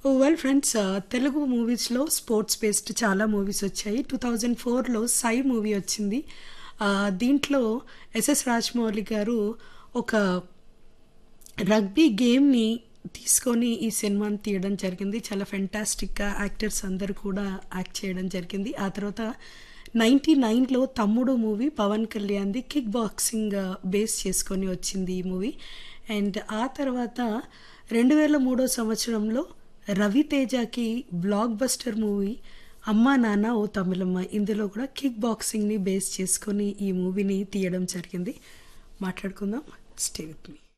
well friends Telugu మూవీస్లో sports based చాలా movies వచ్చాయి టూ థౌజండ్ ఫోర్లో సై మూవీ వచ్చింది ఆ, దీంట్లో ఎస్ఎస్ రాజమౌళి గారు ఒక రగ్బీ గేమ్ని తీసుకొని ఈ సినిమాని తీయడం జరిగింది చాలా ఫెంటాస్టిక్గా యాక్టర్స్ అందరూ కూడా యాక్ట్ చేయడం జరిగింది ఆ తర్వాత నైంటీ నైన్లో తమ్ముడు మూవీ పవన్ కళ్యాణ్ది కిక్ బాక్సింగ్ బేస్ చేసుకొని వచ్చింది ఈ మూవీ అండ్ ఆ తర్వాత రెండు వేల మూడో సంవత్సరంలో రవితేజకి బ్లాక్ బస్టర్ మూవీ అమ్మా నాన్న ఓ తమిళమ్మ ఇందులో కూడా కిక్ బాక్సింగ్ని బేస్ చేసుకొని ఈ మూవీని తీయడం జరిగింది మాట్లాడుకుందాం స్టే విత్ మీ